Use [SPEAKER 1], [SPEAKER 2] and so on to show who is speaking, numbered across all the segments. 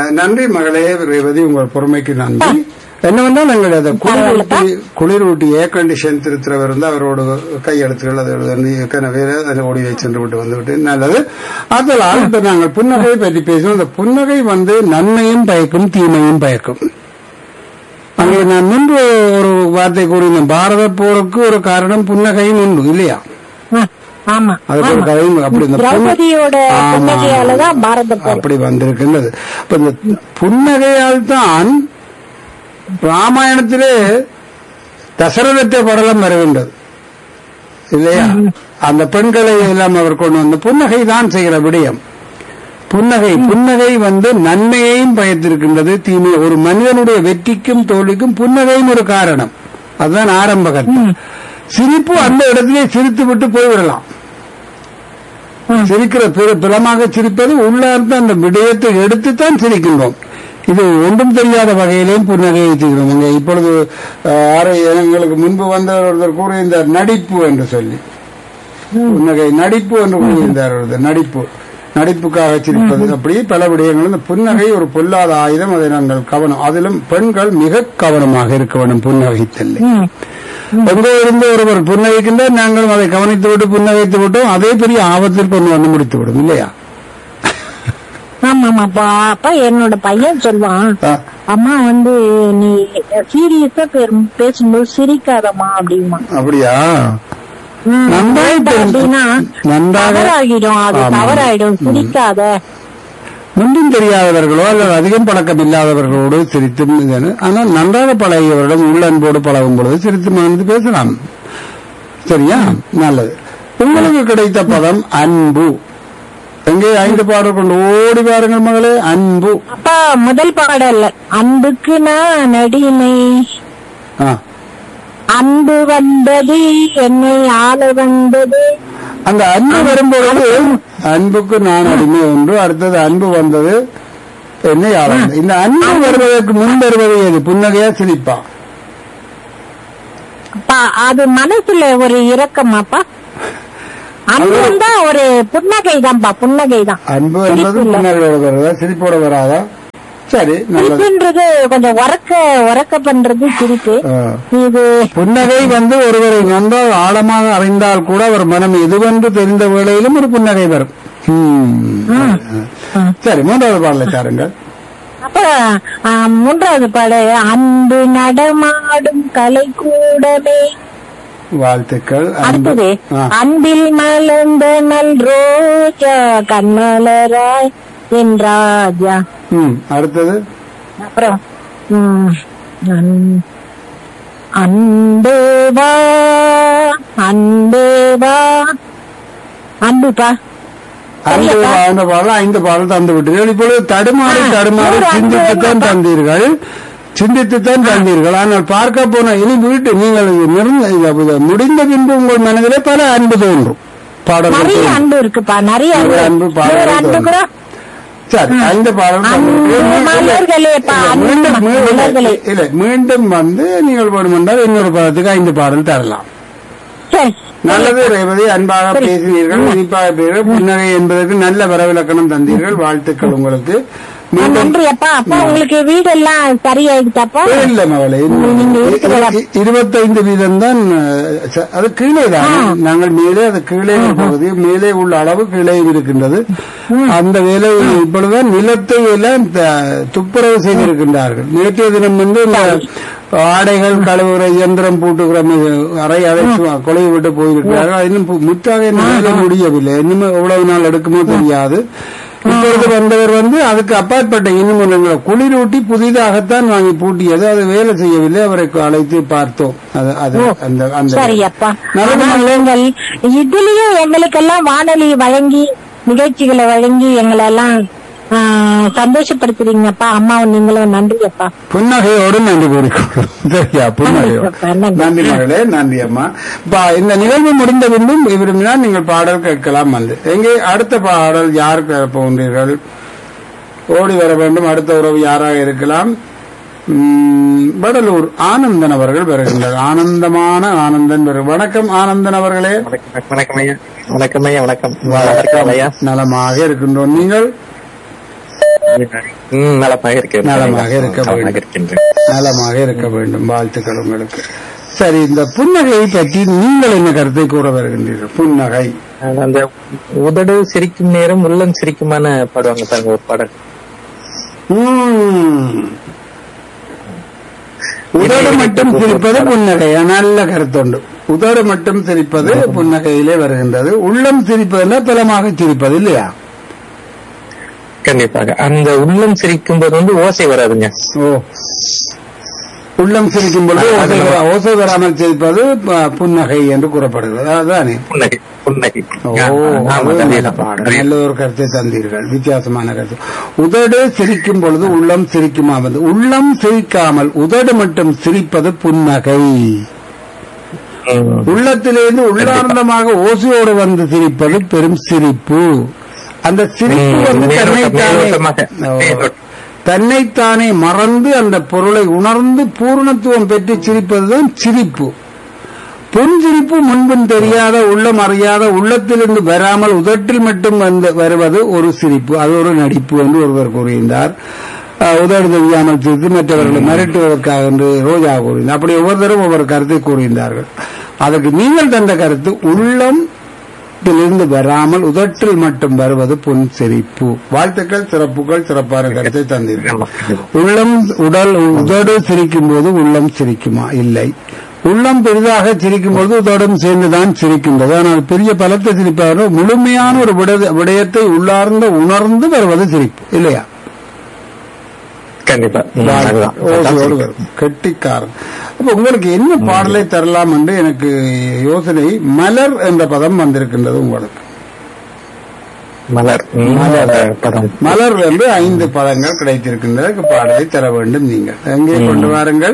[SPEAKER 1] நன்றி மகளே ரேவதி உங்கள் பொறுமைக்கு நன்றி என்னவென்றால் எங்களுடைய அந்த குளிரூட்டி குளிரூட்டி ஏர் கண்டிஷன் திருத்துறவர் வந்து அவரோட கையெழுத்துகள் அதை எழுதி ஏற்கனவே அதை ஓடியை சென்று விட்டு வந்துவிட்டு நல்லது அதனால் இப்ப நாங்கள் புன்னகை பற்றி பேசுவோம் அந்த புன்னகை வந்து நன்மையும் பயக்கும் தீமையும் பயக்கும் அங்கே நான் முன்பு ஒரு வார்த்தை கூறினேன் பாரத போருக்கு ஒரு காரணம் புன்னகையும் உண்டு இல்லையா
[SPEAKER 2] ஆ, ஆமா
[SPEAKER 1] அதுக்கு ஒரு
[SPEAKER 2] ஆமா.
[SPEAKER 1] கதையும் அப்படி இந்த புன்ன-
[SPEAKER 2] திரௌபதியோட
[SPEAKER 1] ஆமா.
[SPEAKER 2] புன்னகையாலதான் பாரத போர்
[SPEAKER 1] அப்படி வந்திருக்கின்றது இப்ப இந்த புன்னகையால் தான் ராமாயணத்திலே தசரதத்தை படலம் வருகின்றது இல்லையா அந்த பெண்களை எல்லாம் அவர் கொண்டு வந்து புன்னகை தான் செய்கிற விடயம் புன்னகை புன்னகை வந்து நன்மையையும் பயத்திருக்கின்றது தீமை ஒரு மனிதனுடைய வெற்றிக்கும் தோல்விக்கும் புன்னகையும் ஒரு காரணம் அதுதான் ஆரம்ப கட்டம் சிரிப்பு அந்த இடத்திலே சிரித்து விட்டு போய்விடலாம் சிரிக்கிற பிற- பிறமாக சிரிப்பது உள்ளார்ந்த அந்த விடயத்தை எடுத்துத்தான் சிரிக்கின்றோம் இது ஒன்றும் தெரியாத வகையிலேயும் புன்னகையை செய்கிறோம் இங்கே இப்பொழுது அஹ், ஆறு எங்களுக்கு முன்பு வந்தவர் ஒருத்தர் கூறியிருந்தார் நடிப்பு என்று சொல்லி புன்னகை நடிப்பு என்று கூறியிருந்தார் ஒருத்தர் நடிப்பு நடிப்புக்காக சிரிப்பது அப்படி பல விடயங்கள் இந்த புன்னகை ஒரு பொல்லாத ஆயுதம் அதை நாங்கள் கவனம் அதிலும் பெண்கள் மிக கவனமாக இருக்க வேண்டும் புன்னகைத்தல்ல
[SPEAKER 2] ம்.
[SPEAKER 1] எங்கோ இருந்து ஒருவர் புன்னகைக்கின்றார் நாங்களும் அதை கவனித்து விட்டு புன்னகைத்து விட்டோம் அதே பெரிய ஆபத்தில் கொண்டு வந்து முடித்து விடும் இல்லையா
[SPEAKER 2] ஆமா ஆமாப்பா அப்பா என்னோட பையன் சொல்லுவான்
[SPEAKER 1] ஆ,
[SPEAKER 2] அம்மா வந்து நீ சீரியஸா பேசும்போது சிரிக்காதம்மா அப்படிமா
[SPEAKER 1] அப்படியா நன்றாக பேசு.
[SPEAKER 2] அப்படின்னா
[SPEAKER 1] நன்றாக
[SPEAKER 2] தவறாகிடும் அது
[SPEAKER 1] ஆமா.
[SPEAKER 2] தவறாயிடும் சிரிக்காத
[SPEAKER 1] முன்னும் தெரியாதவர்களோ அல்லது அதிகம் பழக்கம் இல்லாதவர்களோடு சிரித்தும் இது ஆனால் நன்றாக பழகியவரிடம் உள்ளன்போடு பழகும் பொழுது சிரித்து மகிழ்ந்து பேசலாம் சரியா நல்லது உங்களுக்கு கிடைத்த பதம் அன்பு எங்கே ஐந்து பாடல் கொண்டு ஓடி பாருங்கள் மகளே அன்பு
[SPEAKER 2] அப்பா முதல் பாடல் அன்புக்கு நான் அடிமை
[SPEAKER 1] ஆ
[SPEAKER 2] அன்பு வந்தது என்னை ஆள வந்தது
[SPEAKER 1] அந்த அன்பு வரும்பொழுது அன்புக்கு நான் அடிமை ஒன்று அடுத்தது அன்பு வந்தது என்னை ஆளம் இந்த அன்பு வருவதற்கு முன் வருவது எது புன்னகையா சிரிப்பா
[SPEAKER 2] அப்பா அது மனசுல ஒரு இரக்கமாப்பா அன்பு வந்தா ஒரு புன்னகை தான்ப்பா புன்னகை தான்
[SPEAKER 1] அன்பு என்பது புன்னகையோட வருதா சிரிப்போட வராதா சரி நல்லது
[SPEAKER 2] சிரிப்புன்றது கொஞ்சம் உறக்க உறக்க பண்றது சிரிப்பு
[SPEAKER 1] ஆ.
[SPEAKER 2] இது
[SPEAKER 1] புன்னகை வந்து ஒருவரை நன்றாக ஆழமாக அறிந்தால் கூட அவர் மனம் எதுவென்று தெரிந்த வேளையிலும் ஒரு புன்னகை வரும் ம். சரி மூன்றாவது பாடலை தாருங்கள்
[SPEAKER 2] அப்ப ஆ, மூன்றாவது பாடு அன்பு நடமாடும் கலை கூடமே
[SPEAKER 1] வாழ்த்துக்கள் அன்பு
[SPEAKER 2] அடுத்தது
[SPEAKER 1] ஆ.
[SPEAKER 2] அன்பில் மலர்ந்த நல் ரோஜா கண்மலராய் என் ராஜா
[SPEAKER 1] ம் அடுத்தது
[SPEAKER 2] அப்புறம் ம், அன்- அன்பு வா அன்பு வா அன்புப்பா
[SPEAKER 1] ஐந்து அந்த பாடல் ஐந்து பாடல் தந்து விட்டீர்கள் இப்பொழுது தடுமாறி
[SPEAKER 2] ஆ,
[SPEAKER 1] தடுமாறி
[SPEAKER 2] நூறு அன்பு
[SPEAKER 1] சிந்தித்துத்தான்
[SPEAKER 2] வேணும்ப்பா.
[SPEAKER 1] தந்தீர்கள் சிந்தித்துத்தான் தந்தீர்கள் ஆனால் பார்க்க போன இனி வீட்டு நீங்கள் இது நிறந்த- இது- இது முடிந்த பின்பு உங்கள் மனதிலே பல அன்பு தோன்றும் பாடல்கள்
[SPEAKER 2] நிறைய
[SPEAKER 1] தோன்றும்.
[SPEAKER 2] அன்பு இருக்குப்பா நிறைய
[SPEAKER 1] நிறைய அன்பு
[SPEAKER 2] அன்பு
[SPEAKER 1] பாடல்கள்
[SPEAKER 2] நூறு அன்பு கூட
[SPEAKER 1] சரி ஐந்து பாடல்
[SPEAKER 2] அன்பு மலர்களேப்பா, அன்பு மலர்களே.
[SPEAKER 1] இல்ல மீண்டும் வந்து நீங்கள் வேண்டுமென்றால் இன்னொரு பாடத்துக்கு ஐந்து பாடல் தரலாம்
[SPEAKER 2] சரி
[SPEAKER 1] நல்லது ரேவதி அன்பாக பேசினீர்கள் இனிப்பாக பேசுகிறீர்கள் புன்னகை என்பதற்கு நல்ல வரவிலக்கணம் தந்தீர்கள் வாழ்த்துக்கள் உங்களுக்கு
[SPEAKER 2] ஆ,
[SPEAKER 1] மீண்டும்
[SPEAKER 2] நன்றி அப்பா அப்பா உங்களுக்கு வீடெல்லாம் சரியாயிடுச்சாப்பா
[SPEAKER 1] இல்ல மகளே
[SPEAKER 2] நீங்க இருக்கிற-
[SPEAKER 1] இருபத்தைந்து வீதம் தான் அது கீழே தான் நாங்கள் மேலே அது கீழே பகுதி மேலே உள்ள அளவு கீழே இருக்கின்றது அந்த வேலை இப்பொழுதுதான் நிலத்தை எல்லாம் த- துப்புரவு செய்திருக்கின்றார்கள் நேற்றைய தினம் வந்து இந்த ஆடைகள் கழுவுற இயந்திரம் பூட்டுகிற மி- அறை அழைச்சு கொலை விட்டு போயிருக்கிறார்கள் அது இன்னும் பு- முற்றாக இன்னும் வேலை முடியவில்லை இன்னும் எவ்வளவு நாள் எடுக்குமோ தெரியாது இப்பொழுது வந்தவர் வந்து அதுக்கு அப்பாற்பட்ட இன்னும் ஒன்று குளிரூட்டி புதிதாகத்தான் வாங்கி பூட்டியது அது வேலை செய்யவில்லை அவரை அழைத்து பார்த்தோம் அது அது அந்த அந்த
[SPEAKER 2] சரி அப்பா
[SPEAKER 1] நல்லது
[SPEAKER 2] ஆனா நீங்கள் இதுலயும் எங்களுக்கெல்லாம் வானொலி வழங்கி நிகழ்ச்சிகளை வழங்கி எங்களை எல்லாம் ஆ, சந்தோஷப்படுத்துறீங்கப்பா அம்மாவை நீங்களும் நன்றி அப்பா
[SPEAKER 1] புன்னகையோடு நன்றி கூறிக்கொள்கிறோம் சரியா புன்னகையோடு
[SPEAKER 2] நன்றி.
[SPEAKER 1] நன்றி மகளே நன்றி அம்மா இப்ப இந்த நிகழ்வு முடிந்த பின்பும் விரும்பினால் நீங்கள் பாடல் கேட்கலாம் வந்து எங்கே அடுத்த பாடல் யார் கேட்க போகின்றீர்கள் ஓடி வர வேண்டும் அடுத்த உறவு யாராக இருக்கலாம் உம், வடலூர் ஆனந்தன் அவர்கள் வருகின்றார் ஆனந்தமான ஆனந்தன் வருகிறார் வணக்கம் ஆனந்தன் அவர்களே
[SPEAKER 3] வணக்கம் வணக்கம் ஐயா வணக்கம் ஐயா வணக்கம் நல்லா இருக்கீங்களா ஐயா
[SPEAKER 1] நலமாக இருக்கின்றோம் நீங்கள்
[SPEAKER 3] ம், நலமாக இருக்கிறேன்
[SPEAKER 1] நலமாக இருக்க
[SPEAKER 3] நலமாக
[SPEAKER 1] வேண்டும்.
[SPEAKER 3] இருக்கின்றேன்
[SPEAKER 1] நலமாக இருக்க வேண்டும் வாழ்த்துக்கள் உங்களுக்கு சரி இந்த புன்னகையை பற்றி நீங்கள் என்ன கருத்தை கூற வருகின்றீர்கள் புன்னகை
[SPEAKER 3] அது அந்த உதடு சிரிக்கும் நேரம் உள்ளம் சிரிக்குமான பாடுவாங்க பாருங்க ஒரு பாடல்
[SPEAKER 1] உம். உதடு மட்டும் சிரிப்பது புன்னகை நல்ல கருத்துண்டு உதடு மட்டும் சிரிப்பது புன்னகையிலே வருகின்றது உள்ளம் சிரிப்பதுன்னா பலமாக சிரிப்பது இல்லையா
[SPEAKER 3] கண்டிப்பாக அந்த உள்ளம் சிரிக்கும் போது வந்து ஓசை வராதுங்க
[SPEAKER 1] ஓ உள்ளம் சிரிக்கும் பொழுது ஓசை வரா- ஓசை வராமல் சிரிப்பது ப- புன்னகை என்று கூறப்படுகிறது அதுதானே
[SPEAKER 3] புன்னகை புன்னகை
[SPEAKER 1] ஓ
[SPEAKER 3] ஆமா,
[SPEAKER 1] அது நல்ல
[SPEAKER 3] அதேதான்.
[SPEAKER 1] பாடம். நல்ல ஒரு கருத்தை தந்தீர்கள் வித்தியாசமான கருத்து உதடு சிரிக்கும் பொழுது உள்ளம் சிரிக்குமா வந்து உள்ளம் சிரிக்காமல் உதடு மட்டும் சிரிப்பது புன்னகை
[SPEAKER 3] ம்.
[SPEAKER 1] உள்ளத்திலிருந்து உள்ளார்ந்தமாக ஓசையோடு வந்து சிரிப்பது பெரும் சிரிப்பு அந்த சிரிப்பு
[SPEAKER 3] ம்,
[SPEAKER 1] வந்து
[SPEAKER 3] மேலோட்டம்,
[SPEAKER 1] தன்னைத்தானே
[SPEAKER 3] மேலோட்டமாக.
[SPEAKER 1] ஓ.
[SPEAKER 3] மேலோட்டம்.
[SPEAKER 1] தன்னைத்தானே மறந்து அந்த பொருளை உணர்ந்து பூர்ணத்துவம் பெற்று சிரிப்பதுதான் சிரிப்பு புன்சிரிப்பு முன்பின் தெரியாத உள்ளம் அறியாத உள்ளத்திலிருந்து வராமல் உதட்டில் மட்டும் வந்து வருவது ஒரு சிரிப்பு அது ஒரு நடிப்பு என்று ஒருவர் கூறியிருந்தார் அஹ், உதடு தெரியாமல் சிரித்து மற்றவர்களை மிரட்டுவதற்காக என்று ரோஜா கூறினார் அப்படி ஒவ்வொருத்தரும் ஒவ்வொரு கருத்தை கூறியிருந்தார்கள் அதற்கு நீங்கள் தந்த கருத்து உள்ளம் இருந்து வராமல் உதட்டில் மட்டும் வருவது புன் சிரிப்பு வாழ்த்துக்கள் சிறப்புகள் சிறப்பான கருத்தை தந்தீர்கள்
[SPEAKER 3] ஆமா.
[SPEAKER 1] உள்ளம் உடல் உதடு சிரிக்கும் போது உள்ளம் சிரிக்குமா இல்லை உள்ளம் பெரிதாக சிரிக்கும் பொழுது உதடும் சேர்ந்துதான் சிரிக்கின்றது ஆனால் பெரிய பலத்தை சிரிப்பார்கள் முழுமையான ஒரு விட- விடயத்தை உள்ளார்ந்து உணர்ந்து வருவது சிரிப்பு இல்லையா
[SPEAKER 3] கண்டிப்பா ம், அதுதான்.
[SPEAKER 1] ஓசையோடு வரும். கெட்டிக்காரன் அப்ப உங்களுக்கு என்ன பாடலை தரலாம் என்று எனக்கு யோசனை மலர் என்ற பதம் வந்திருக்கின்றது உங்களுக்கு
[SPEAKER 3] மலர் ம்,
[SPEAKER 1] மலர்.
[SPEAKER 3] படம்
[SPEAKER 1] மலர் என்று ஐந்து பதங்கள் கிடைத்திருக்கின்றது பாடலை தர வேண்டும் நீங்கள் எங்கே கொண்டு வாருங்கள்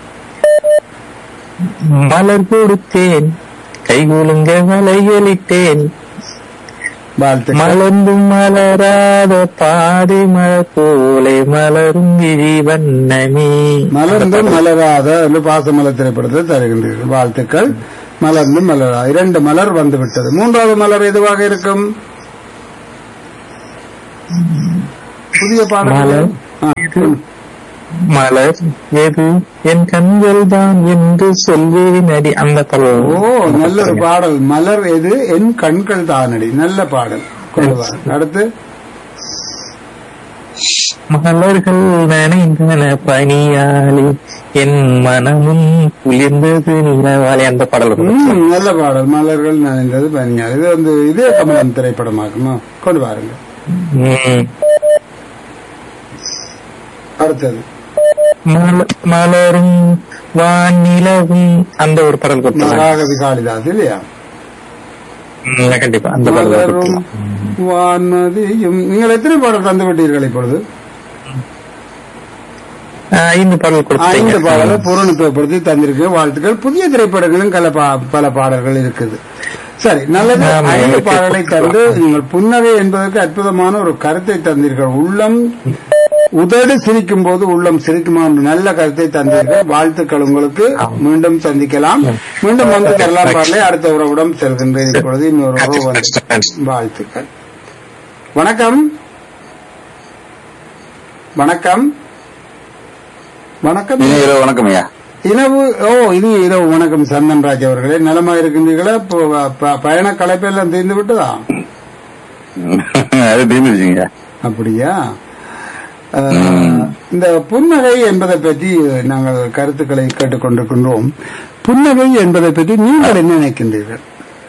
[SPEAKER 3] மலர் கொடுத்தேன் கைகுலுங்க வலையொலித்தேன்
[SPEAKER 1] வாழ்த்துக்கள்
[SPEAKER 3] மலர்ந்தும் மலராத பாதி மலர் போலே மலரும் விழி வண்ணமே
[SPEAKER 1] மலர்ந்து மலராத என்று பாசமலர் திரைப்படத்தை தருகின்றீர்கள் வாழ்த்துக்கள் மலர்ந்து மலராத இரண்டு மலர் வந்து விட்டது மூன்றாவது மலர் எதுவாக இருக்கும் புதிய பாடல்
[SPEAKER 3] மலர்.
[SPEAKER 1] ஆ, சொல்லு.
[SPEAKER 3] மலர் எது என் கண்கள் தான் என்று சொல்வேன் அடி அந்த படம்
[SPEAKER 1] ஓ நல்ல ஒரு பாடல் மலர் எது என் கண்கள் தானடி நல்ல பாடல் கொண்டு வா. அடுத்து
[SPEAKER 3] மலர்கள் நனைந்தன பனியாலே என் மனமும் குளிர்ந்தது நிலவாலே அந்த பாடல் வரும்.
[SPEAKER 1] ம், நல்ல பாடல் மலர்கள் நனைந்தது பனியால் இது வந்து இதே கமலம் திரைப்படமாகுமா கொண்டு வாருங்க
[SPEAKER 3] ம்.
[SPEAKER 1] அடுத்தது
[SPEAKER 3] மல- மலரும் வானிலவும் அந்த ஒரு பாடல் கொடுத்துருவாங்க
[SPEAKER 1] நாகவி காளிதாஸ் இல்லையா
[SPEAKER 3] ம், கண்டிப்பா அந்த பாடல்
[SPEAKER 1] மலரும்
[SPEAKER 3] கொடுத்துருவாங்க
[SPEAKER 1] வான்மதியும் நீங்கள் எத்தனை பாடல் தந்து விட்டீர்கள் இப்பொழுது
[SPEAKER 3] ஐந்து பாடல்
[SPEAKER 1] ஐந்து
[SPEAKER 3] கொடுத்தீங்க
[SPEAKER 1] பாடலை பூரணத்துவப்படுத்தி தந்திருக்கு வாழ்த்துக்கள் புதிய திரைப்படங்களும் பல பா- பல பாடல்கள் இருக்குது சரி நல்லது
[SPEAKER 3] ஆமா,
[SPEAKER 1] ஐந்து
[SPEAKER 3] எனக்கு
[SPEAKER 1] பாடலை தந்து நீங்கள் புன்னகை என்பதற்கு அற்புதமான ஒரு கருத்தை தந்தீர்கள் உள்ளம் உதடு சிரிக்கும் போது உள்ளம் சிரிக்குமா என்ற நல்ல கருத்தை தந்தீர்கள் வாழ்த்துக்கள் உங்களுக்கு மீண்டும் சந்திக்கலாம் மீண்டும் வந்து தரலாம் பாடலை அடுத்த உறவுடன் செல்கின்றேன் இப்பொழுது இன்னொரு உறவு வந்து வாழ்த்துக்கள் வணக்கம் வணக்கம் வணக்கம்
[SPEAKER 4] இனி இரவு வணக்கம் ஐயா
[SPEAKER 1] இரவு ஓ இனி இரவு வணக்கம் சந்தன் ராஜ் அவர்களே நலமா இருக்கின்றீர்களா இப்போ ப- ப- பயண களைப்பெல்லாம் தீர்ந்து விட்டதா
[SPEAKER 4] அது தீர்ந்துருச்சுங்க
[SPEAKER 1] அப்படியா அஹ், இந்த புன்னகை என்பதை பற்றி நாங்கள் கருத்துக்களை கேட்டுக்கொண்டிருக்கின்றோம் புன்னகை என்பதை பற்றி நீங்கள் என்ன நினைக்கின்றீர்கள்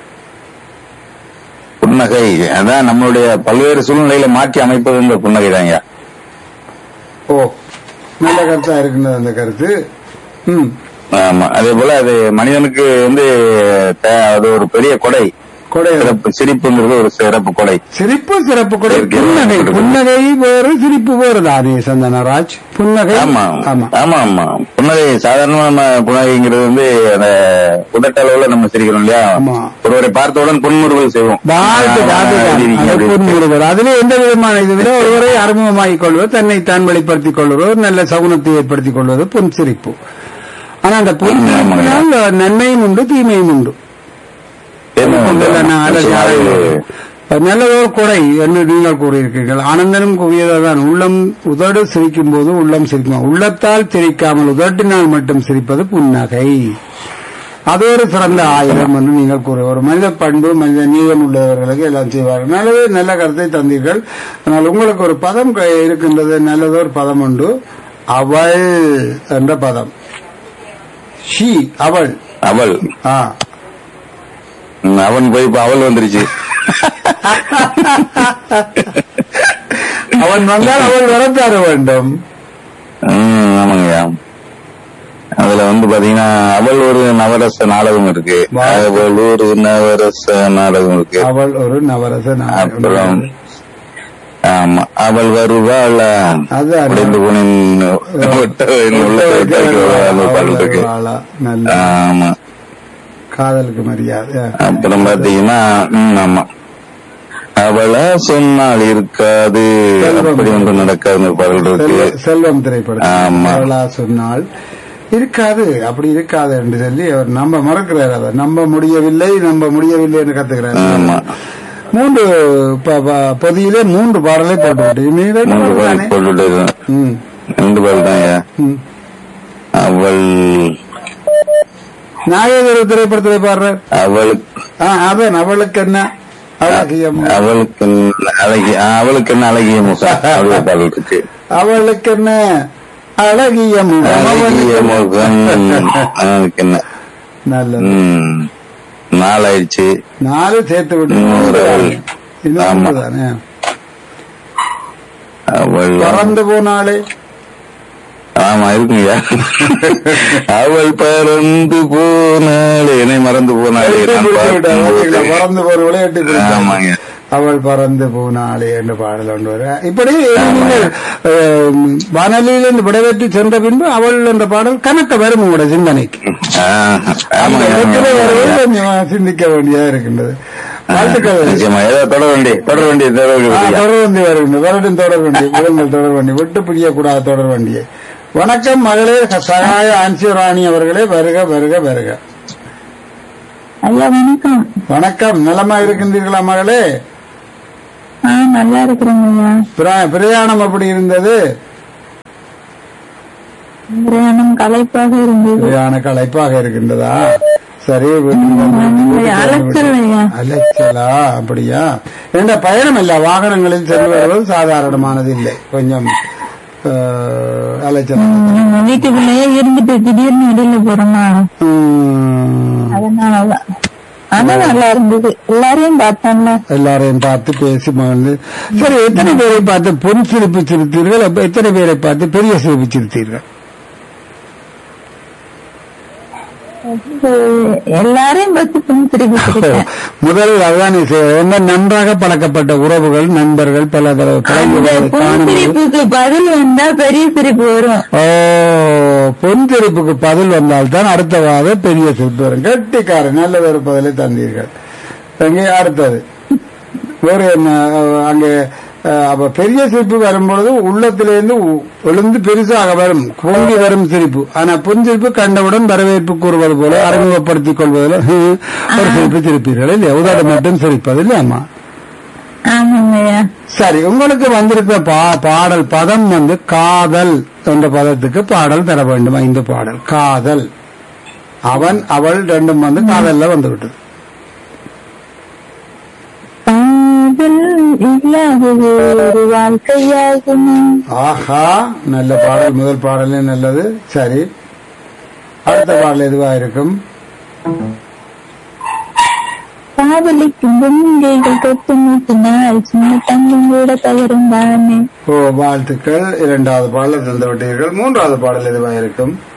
[SPEAKER 4] புன்னகை அதான் நம்மளுடைய பல்வேறு சூழ்நிலையில மாற்றி அமைப்பது இந்த புன்னகை தாங்க
[SPEAKER 1] ஓ நல்ல கருத்தா இருக்கின்றது அந்த கருத்து ம்
[SPEAKER 4] ஆமா அதே போல அது மனிதனுக்கு வந்து தே- அது ஒரு பெரிய கொடை
[SPEAKER 1] கொடை
[SPEAKER 4] சிறப்பு சிரிப்புங்கிறது ஒரு சிறப்பு கொடை
[SPEAKER 1] சிரிப்பு சிறப்பு கொடை
[SPEAKER 4] இயற்கை
[SPEAKER 1] புன்னகை
[SPEAKER 4] வளர்க்கப்பட்டது.
[SPEAKER 1] புன்னகை வேறு சிரிப்பு வேறு தானே சந்தனராஜ் புன்னகை
[SPEAKER 4] ஆமா
[SPEAKER 1] ஆமா
[SPEAKER 4] ஆமா ஆமா புன்னகை சாதாரணமா நம்ம புன்னகைங்கிறது வந்து அந்த உடட்டளவுல நம்ம சிரிக்கிறோம் இல்லையா
[SPEAKER 1] ஆமா.
[SPEAKER 4] ஒருவரை பார்த்தவுடன் புன்முறுவல் செய்வோம்
[SPEAKER 1] வாழ்த்து
[SPEAKER 4] ஆ,
[SPEAKER 1] வாழ்த்து
[SPEAKER 4] எப்படி இருக்கீங்க?
[SPEAKER 1] அது
[SPEAKER 4] அப்படி.
[SPEAKER 1] புன்முறுவர் அதிலே எந்த விதமான இது விட ஒருவரை அறிமுகமாகிக் கொள்வது தன்னை தான் வெளிப்படுத்திக் கொள்வது ஒரு நல்ல சகுனத்தை ஏற்படுத்திக் கொள்வது புன் சிரிப்பு ஆனா அந்த புன்
[SPEAKER 4] ஆமா, ஆமாங்க.
[SPEAKER 1] சிரிப்பினால் நன்மையும் உண்டு தீமையும் உண்டு
[SPEAKER 4] என்ன உண்டு?
[SPEAKER 1] இல்ல, நான் அதை
[SPEAKER 4] அது
[SPEAKER 1] நல்லதோர் குறை என்று நீங்கள் கூறியிருக்கிறீர்கள் ஆனந்தனும் கூறியதான் உள்ளம் உதடு சிரிக்கும் போது உள்ளம் சிரிக்கும் உள்ளத்தால் சிரிக்காமல் உதட்டினால் மட்டும் சிரிப்பது புன்னகை அது ஒரு சிறந்த ஆயுதம் என்று நீங்கள் கூற ஒரு மனித பண்பு மனித நீளம் உள்ளவர்களுக்கு எல்லாம் செய்வார்கள் நல்லது நல்ல கருத்தை தந்தீர்கள் ஆனால் உங்களுக்கு ஒரு பதம் க- இருக்கின்றது நல்லதொரு பதம் உண்டு அவள் என்ற பதம் ஷி அவள்
[SPEAKER 4] அவள்
[SPEAKER 1] ஆ
[SPEAKER 4] ம், அவன் போய் இப்ப அவள் வந்துருச்சு
[SPEAKER 1] அவன் வந்தால் அவள் வரத்தார வேண்டும்
[SPEAKER 4] ம், ஆமாங்கய்யா அதுல வந்து பாத்தீங்கன்னா அவள் ஒரு நவரச நாடகம் இருக்கு
[SPEAKER 1] வா.
[SPEAKER 4] அவள் ஒரு நவரச நாடகம் இருக்கு
[SPEAKER 1] அவள் ஒரு நவரச நாடகம்.
[SPEAKER 4] அப்புறம் ஆமா அவள் வருவாள்
[SPEAKER 1] அதான்.
[SPEAKER 4] உடைந்து போனின் உள்ள பாடல் இருக்கு
[SPEAKER 1] வருவாளா? நல்ல
[SPEAKER 4] ஆமா
[SPEAKER 1] காதலுக்கு மரியாதை
[SPEAKER 4] அப்புறம் பாத்தீங்கன்னா ம், ஆமா அவளா சொன்னால் இருக்காது
[SPEAKER 1] செல்வம்.
[SPEAKER 4] அப்படி ஒன்று நடக்காது பாடல் இருக்கு
[SPEAKER 1] செல்வ- செல்வம் திரைப்படம்
[SPEAKER 4] ஆமா.
[SPEAKER 1] அவளா சொன்னால் இருக்காது அப்படி இருக்காது என்று சொல்லி அவர் நம்ப மறக்கிறார் அதை நம்ப முடியவில்லை நம்ப முடியவில்லை என்று கத்துக்கிறார்
[SPEAKER 4] ஆமா
[SPEAKER 1] மூன்று ப- ப- பொதியிலே மூன்று பாடலை போட்டுவிட்டு இனி ரெண்டு
[SPEAKER 4] மூன்று
[SPEAKER 1] பாடல்
[SPEAKER 4] பாடல்
[SPEAKER 1] தானே?
[SPEAKER 4] போட்டுட்டு
[SPEAKER 1] ம்,
[SPEAKER 4] ரெண்டு பாடல் தான்
[SPEAKER 1] ம்.
[SPEAKER 4] அவள்
[SPEAKER 1] நாகேந்திர திரைப்படத்திலே பாடுறார்
[SPEAKER 4] அவளுக்கு
[SPEAKER 1] ஆ, அதான் அவளுக்கு என்ன அழகிய முகம்.
[SPEAKER 4] அவளுக்கு அழகிய அவளுக்கு என்ன அழகிய முகம் அவ்வளவு பாடல் இருக்கு
[SPEAKER 1] அவளுக்கு என்ன அழகிய முகம்
[SPEAKER 4] அழகிய முகம் அவளுக்கு என்ன
[SPEAKER 1] நல்லது
[SPEAKER 4] ம் நாளாயிடுச்சு
[SPEAKER 1] நாலு சேர்த்து விட்டு
[SPEAKER 4] நூறு.
[SPEAKER 1] இன்னும்
[SPEAKER 4] ஆமா.
[SPEAKER 1] ஒன்று தானே
[SPEAKER 4] அவள்
[SPEAKER 1] பறந்து போனாலே
[SPEAKER 4] ஆமா இருக்குங்கய்யா அவள் பறந்து போனாலே என்னை மறந்து போனாலே
[SPEAKER 1] எட்டி
[SPEAKER 4] நான்
[SPEAKER 1] பிடிச்சு விட்டார்.
[SPEAKER 4] பார்க்கும்போது.
[SPEAKER 1] பாத்தீங்களா? பறந்து போற விளையாட்டு
[SPEAKER 4] ஆமாங்க
[SPEAKER 1] அவள் பறந்து போனாலே என்று பாடல் ஒன்று வர இப்படி நீங்கள் அஹ், வானொலியிலிருந்து விடைபெற்று சென்ற பின்பு அவள் என்ற பாடல் கணக்க வரும் உங்களோட சிந்தனைக்கு
[SPEAKER 4] ஆ,
[SPEAKER 1] அந்த
[SPEAKER 4] ஆமாங்க,
[SPEAKER 1] இடத்துல வரவே
[SPEAKER 4] ஆமாங்க.
[SPEAKER 1] கொஞ்சம் சிந்திக்க வேண்டியதா இருக்கின்றது வாழ்த்துக்கள்
[SPEAKER 4] நிச்சயமா ஏதோ தொடர வேண்டிய தொடர வேண்டிய
[SPEAKER 1] ஆ,
[SPEAKER 4] தொடர்பு
[SPEAKER 1] தொடர் வண்டி வருகின்ற வருடம் தொடர் வண்டி விடுங்கள் தொடர் வண்டி விட்டு பிரியக்கூடாத தொடர் வண்டியை வணக்கம் மகளே சகாய ஆன்சி ராணி அவர்களே வருக வருக வருக
[SPEAKER 2] ஐயா வணக்கம்
[SPEAKER 1] வணக்கம் நலமா இருக்கின்றீர்களா மகளே
[SPEAKER 2] ஆ நல்லா இருக்கிறேங்க ஐயா
[SPEAKER 1] பிரா- பிரயாணம் எப்படி இருந்தது
[SPEAKER 2] பிரயாணம் களைப்பாக இருந்தது
[SPEAKER 1] பிரயாண களைப்பாக இருக்கின்றதா சரி வீட்டுக்கு வந்து-
[SPEAKER 2] அலைச்சல் ஐயா
[SPEAKER 1] அலைச்சலா அப்படியா என்ற பயணம் இல்ல வாகனங்களில் சென்று வருவது சாதாரணமானது இல்லை கொஞ்சம் அஹ், அலைச்சல்
[SPEAKER 2] நம்ம வீட்டுக்குள்ளேயே இருந்துட்டு திடீர்னு வெளியில போறோமா
[SPEAKER 1] உம்,
[SPEAKER 2] அதனாலதான் ஆனா நல்லா இருந்தது எல்லாரையும் பார்த்தோம்ல
[SPEAKER 1] எல்லாரையும் பார்த்து பேசி மகிழ்ந்து சரி எத்தனை பேரை பார்த்து பொன் சிரிப்பு சிரித்தீர்கள் அப்ப எத்தனை பேரை பார்த்து பெரிய சிரிப்பு சிரித்தீர்கள்
[SPEAKER 2] எல்லாரையும் பார்த்து பின் திருப்பி சிரிச்சேன்.
[SPEAKER 1] முதல் அதுதான் என்ன நன்றாக பழக்கப்பட்ட உறவுகள் நண்பர்கள் பல தடவை
[SPEAKER 2] அந்த
[SPEAKER 1] பழகுவதை
[SPEAKER 2] பொன்
[SPEAKER 1] காணும்போது
[SPEAKER 2] சிரிப்புக்கு பதில் வந்தா பெரிய சிரிப்பு வரும்
[SPEAKER 1] ஓ பொன் சிரிப்புக்கு பதில் வந்தால்தான் அடுத்த வாத பெரிய சிரிப்பு வரும் கெட்டிக்காரன் நல்ல ஒரு பதிலை தந்தீர்கள் எங்கே அடுத்தது வேறு என்ன அஹ், அங்கே அஹ், அப்ப பெரிய சிரிப்பு வரும்பொழுது உள்ளத்திலிருந்து உ- எழுந்து பெருசாக வரும் பொங்கி வரும் சிரிப்பு ஆனா பொன் சிரிப்பு கண்டவுடன் வரவேற்பு கூறுவது போல அறிமுகப்படுத்திக் கொள்வதில் ஹம், ஒரு சிரிப்பு சிரிப்பீர்கள் இல்லையா உதாரணம் மட்டும் சிரிப்பது இல்லையாமா
[SPEAKER 2] ஆமாங்க ஐயா
[SPEAKER 1] சரி உங்களுக்கு வந்திருக்கிற பா பாடல் பதம் வந்து காதல் என்ற பதத்துக்கு பாடல் தர வேண்டும் ஐந்து பாடல் காதல் அவன் அவள் ரெண்டும் வந்து காதல்ல வந்து விட்டது
[SPEAKER 2] காதல் இல்லாதது ஒரு வாழ்க்கையாகுமா
[SPEAKER 1] ஆஹா நல்ல பாடல் முதல் பாடலே நல்லது சரி அடுத்த பாடல் எதுவா இருக்கும்
[SPEAKER 2] காதலிக்கும் பொங்கைகள் தொட்டு மூட்டினால் சின்ன தங்கம் கூட தவறும் தானே
[SPEAKER 1] ஓ வாழ்த்துக்கள் இரண்டாவது பாடல் தந்து விட்டீர்கள் மூன்றாவது பாடல் எதுவா இருக்கும்